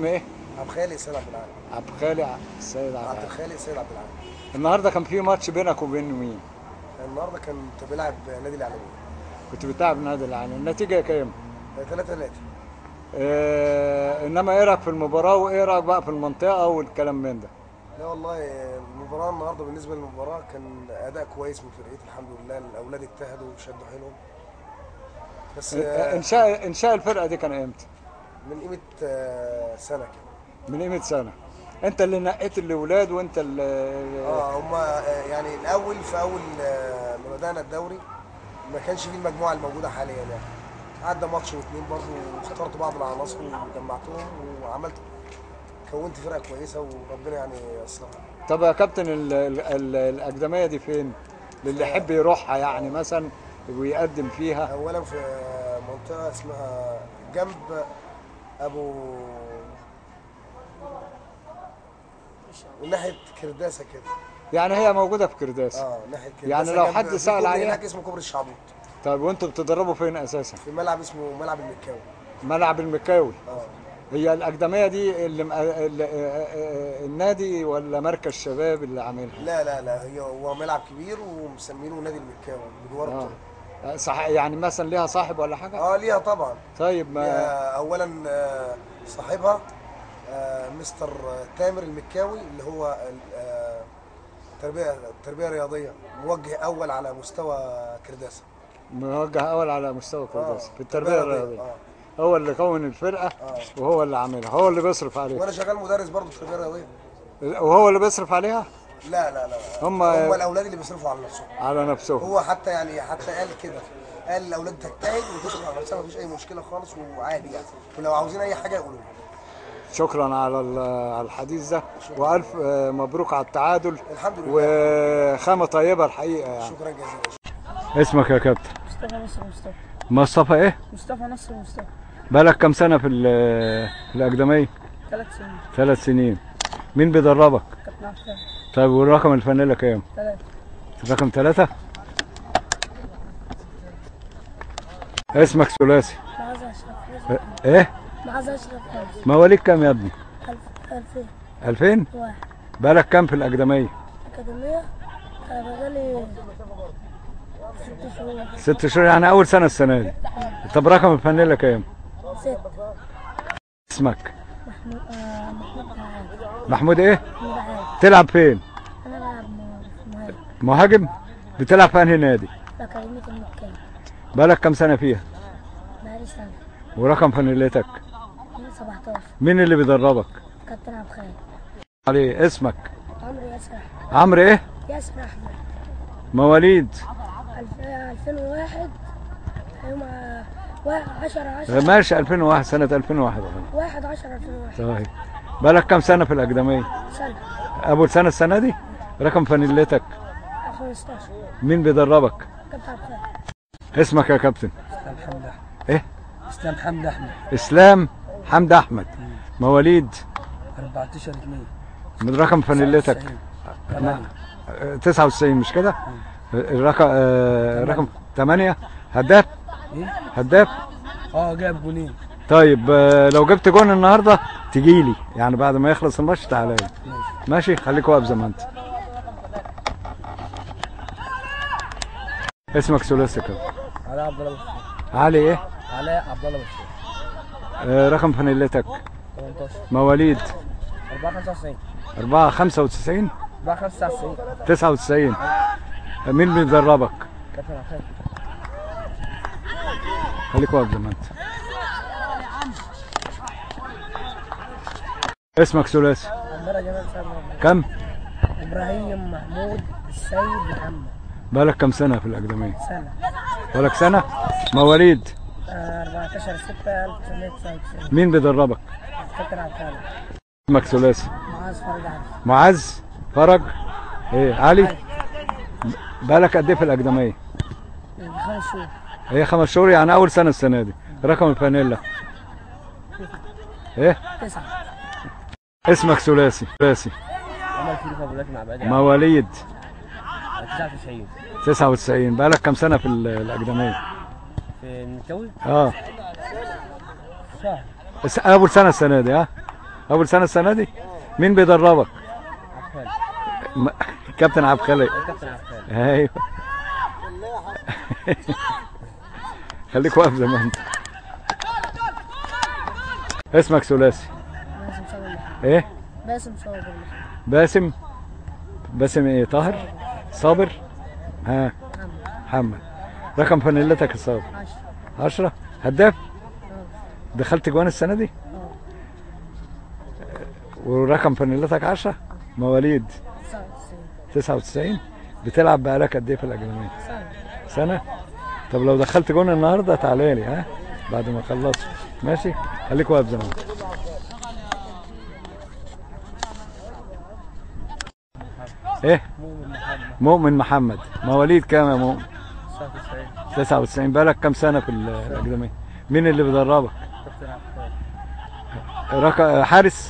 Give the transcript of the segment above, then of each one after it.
اسم ايه؟ عبد الخالق سيد عبد العال عبد الخالق السيد عبد عبد العال. الخالق سيد عبد العال النهارده كان في ماتش بينك وبين مين؟ النهارده كنت بلعب نادي العالمية كنت بتلعب نادي العالم النتيجه كام؟ 3 3 آه انما ايه رايك في المباراه وايه رايك بقى في المنطقه والكلام من ده؟ لا والله المباراة النهارده بالنسبة للمباراة كان أداء كويس من فرقتي الحمد لله الأولاد اجتهدوا وشدوا حيلهم بس آه، آه، انشاء انشاء الفرقه دي كان امتى؟ من قيمة آه، سنة كده من قيمه سنه انت اللي نقيت الاولاد وانت اللي اه هما آه، يعني الأول في أول آه، ما بدأنا الدوري ما كانش فيه المجموعة الموجودة حاليا يعني عدى ماتش واثنين برضه واخترت بعض العناصر وجمعتهم وعملت كونت فرقة كويسة وربنا يعني يسرها طب يا كابتن ال- ال- ال- الاكاديميه دي فين؟ للي يحب يروحها يعني مثلا ويقدم فيها اولا في منطقه اسمها جنب ابو ناحيه كرداسه كده يعني هي موجوده في كرداس اه ناحيه كرداسه يعني لو جنب- حد في سأل كوبري عليها؟ هناك اسمه كوبري الشعبوط طب وانتوا بتدربوا فين اساسا؟ في ملعب اسمه ملعب المكاوي ملعب المكاوي اه هي الأكاديمية دي اللي م- ال- آه، آه، النادي ولا مركز شباب اللي عاملها؟ لا لا لا هي هو ملعب كبير ومسمينه نادي المكاوي بجوار اه الطريق صح يعني مثلا ليها صاحب ولا حاجة؟ اه ليها طبعا طيب ما ليها اولا آه، صاحبها آه، مستر تامر المكاوي اللي هو ال- آه، تربيه تربيه رياضيه موجه اول على مستوى كرداسه موجه أول على مستوى كرداس آه، في التربية الرياضية اه هو اللي كون الفرقة اه وهو اللي عاملها هو اللي بيصرف عليها وانا شغال مدرس برضه في التربيه الرياضيه وهو اللي بيصرف عليها لا لا لا هم- هم الاولاد اللي بيصرفوا على نفسهم على نفسهم هو حتى يعني حتى قال كده قال الاولاد تجتهد وتصرف على نفسها مفيش اي مشكله خالص وعادي يعني ولو عاوزين اي حاجه يقولوا لي. شكرا على ال- على الحديث ده وألف آه، مبروك على التعادل الحمد لله وخامة طيبة الحقيقة يعني شكرا جزيلا اسمك يا كابتن مصطفى نصر مصطفى مصطفى ايه؟ مصطفى نصر مصطفى بقالك كام سنة في ال- في الأكاديمية؟ ثلاث سنين ثلاث سنين مين بيدربك؟ كابتن عبد الخالق طيب والرقم الفانيلا كام؟ ثلاثة رقم ثلاثة؟ اسمك ثلاثي معاذ أشرف ايه؟ معاذ أشرف خالص مواليد كام يا ابني؟ ألف ألفين 2000 واحد بقالك كام في الأكاديمية؟ أكاديمية أنا بقالي ست شهور ست شهور يعني أول سنة السنة دي طب رقم الفانيلا كام؟ ست اسمك محمود آه محمود عاد محمود ايه؟ محمود عاد تلعب فين؟ أنا بلعب م- مهاجم مهاجم؟ بتلعب في أنهي نادي؟ في أكاديمية المكان بقالك كام سنة فيها؟ بقالي سنة ورقم فانيلتك؟ من 17 مين اللي بيدربك؟ كابتن عبد الخالق عليه اسمك عمرو ياسر أحمد عمرو ايه؟ ياسر أحمد مواليد ألف- 2001 يوم آه، وا- 10 10 ماشي 2001 سنة 2001 1 10 2001 طيب بقالك كام سنة في الأكاديمية؟ سنة أول سنة السنة دي؟ رقم فانيلتك 15 مين بيدربك؟ كابتن عبد الخالق اسمك يا كابتن اسلام حمد احمد ايه؟ اسلام حمد احمد اسلام حمد احمد مواليد 14 2 من رقم فانيلتك 90 آه، 99 مش كده؟ الرقم آه، رقم 8 هداف ايه؟ هداف اه جاب جولين طيب آه، لو جبت جون النهارده تجيلي يعني بعد ما يخلص الماتش تعالى لي ماشي ماشي خليك واقف زي ما انت اسمك ثلاثي كده علاء عبد الله بشير علي ايه؟ علاء عبد الله بشير آه، رقم فانيلتك 18 مواليد 495 4 95 495 99 مين بيدربك؟ كابتن عبد الخالق خليك واقف زي ما انت اسمك ثلاثي عبارة جمال سعد محمد. كم؟ إبراهيم محمود السيد محمد بقالك كم سنة في الأكاديمية؟ سنة بقالك سنة؟ مواليد آه، 14 6 1999 مين بيدربك؟ كابتن عبد الخالق اسمك ثلاثي معاذ فرج عارف معز فرج ايه علي بقالك قد ايه في الأكاديمية؟ خمس شهور هي خمس شهور يعني أول سنة السنة دي رقم الفانيلا ايه؟ تسعة اسمك ثلاثي ثلاثي عمل شريف ابو لكن عبد العزيز مواليد 99 99 بقالك كم سنة في ال- الأكاديمية؟ في المكوي اه شهر الس- أول سنة السنة دي ها؟ اول سنه السنه دي مين بيدربك عفان م- كابتن عبد الخالق كابتن عفان ايوه خليك واقف زي ما انت اسمك ثلاثي باسم صابر ايه باسم صابر باسم باسم ايه طاهر صابر ها محمد محمد رقم فانيلتك الصابر 10 عشرة هداف اه دخلت جوان السنة دي اه ورقم فانيلتك عشرة مواليد 99 99 بتلعب بقالك قد ايه في الأكاديمية سنة سنة طب لو دخلت جون النهاردة تعالى لي ها بعد ما اخلص ماشي خليك واقف زي ما انت. ايه مؤمن محمد مؤمن محمد مواليد كام يا مؤمن 99 99 بقالك كام سنة في ال- الأكاديمية مين اللي بيدربك كابتن عفان رك... حارس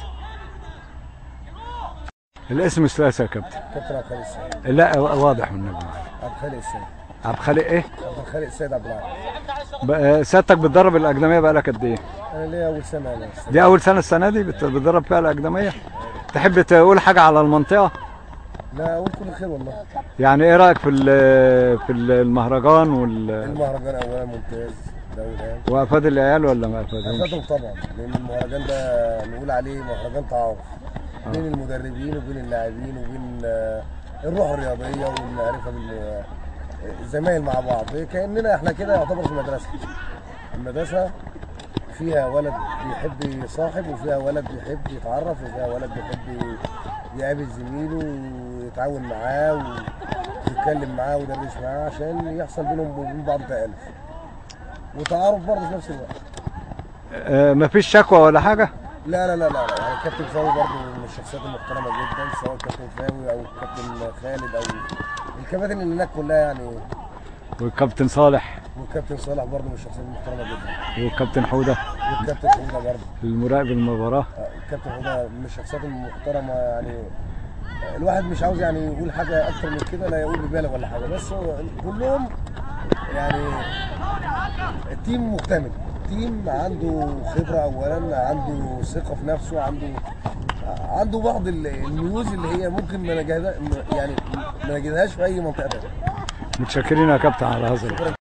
الاسم الثلاثي يا كابتن كابتن عبد الخالق السيد لا واضح من النجم عبد الخالق السيد عبد الخالق ايه عبد الخالق السيد عبد العال ب- سيادتك بتدرب الاكاديميه بقالك قد ايه انا ليا اول سنه انا دي اول سنه السنه دي بت- بتدرب فيها الاكاديميه تحب تقول حاجه على المنطقه لا اقول كل خير والله يعني ايه رايك في ال- في ال- المهرجان وال المهرجان اولا ممتاز ده وده وافاد العيال ولا ما افادهمش افادهم طبعا لان المهرجان ده نقول عليه مهرجان تعارف بين المدربين وبين اللاعبين وبين آه، الروح الرياضيه والمعرفه بال الزمايل مع بعض كاننا احنا كده يعتبر في مدرسه المدرسه فيها ولد بيحب يصاحب وفيها ولد بيحب يتعرف وفيها ولد بيحب يقابل زميله ويتعاون معاه ويتكلم معاه ويدردش معاه عشان يحصل بينهم وبين بعض تآلف وتعارف برضه في نفس الوقت آه، مفيش شكوى ولا حاجه لا لا لا لا لا يعني كابتن فاوي برضه من الشخصيات المحترمه جدا سواء كابتن فاوي او كابتن خالد او الكباتن اللي هناك كلها يعني والكابتن صالح والكابتن صالح برضه من الشخصيات المحترمه جدا والكابتن حوده والكابتن حوده برضه المراقب المباراه آه، الكابتن حوده من الشخصيات المحترمه يعني الواحد مش عاوز يعني يقول حاجه اكتر من كده لا يقول ببالغ ولا حاجه بس هو كلهم يعني التيم مكتمل تيم عنده خبره اولا عنده ثقه في نفسه عنده عنده بعض ال- الميوز اللي هي ممكن ما نجدها يعني ما نجدهاش في اي منطقه تانيه متشكرين يا كابتن على هذا